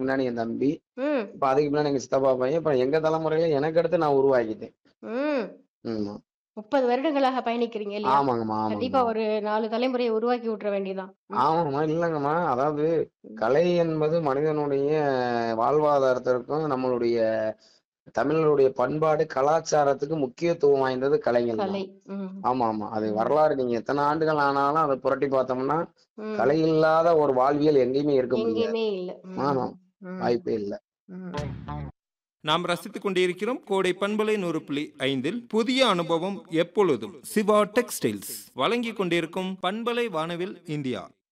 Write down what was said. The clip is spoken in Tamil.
முன்னாடி என் தம்பி ம் இப்ப அதுக்கு முன்னாடி எங்க சித்தப்பா பையன் இப்ப எங்க தலைமுறையில எனக்கு அடுத்து நான் உருவாக்கிட்டேன் ம் ஆமா முப்பது வருடங்களாக பயணிக்கிறீங்க இல்லையா ஆமாங்கம்மா கண்டிப்பா ஆமாங்கம்மா ஒரு நாலு தலைமுறையை உருவாக்கி விட்டுற வேண்டியதான் ம். ஆமாங்கம்மா இல்லைங்கம்மா அதாவது கலை என்பது மனிதனுடைய வாழ்வாதாரத்திற்கும் நம்மளுடைய தமிழருடைய பண்பாடு கலாச்சாரத்துக்கு முக்கியத்துவம் வாய்ந்தது கலைகள் தான் கலை ம் ஆமா ஆமா அது ம். வரலாறு நீங்க எத்தனை ஆண்டுகள் ஆனாலும் அதை புரட்டி பார்த்தோம்னா ம். கலை இல்லாத ஒரு வாழ்வியல் எங்கேயுமே இருக்க முடியாது எங்கேயுமே இல்ல ம். ஆமா ம். வாய்ப்பே இல்லை ம். நாம் ரசித்துக் கொண்டிருக்கிறோம் கோடை பண்பலை நூறு புள்ளி ஐந்தில் புதிய அனுபவம் எப்பொழுதும் சிவா டெக்ஸ்டைல்ஸ் வழங்கிக் கொண்டிருக்கும் பண்பலை வானவில் இந்தியா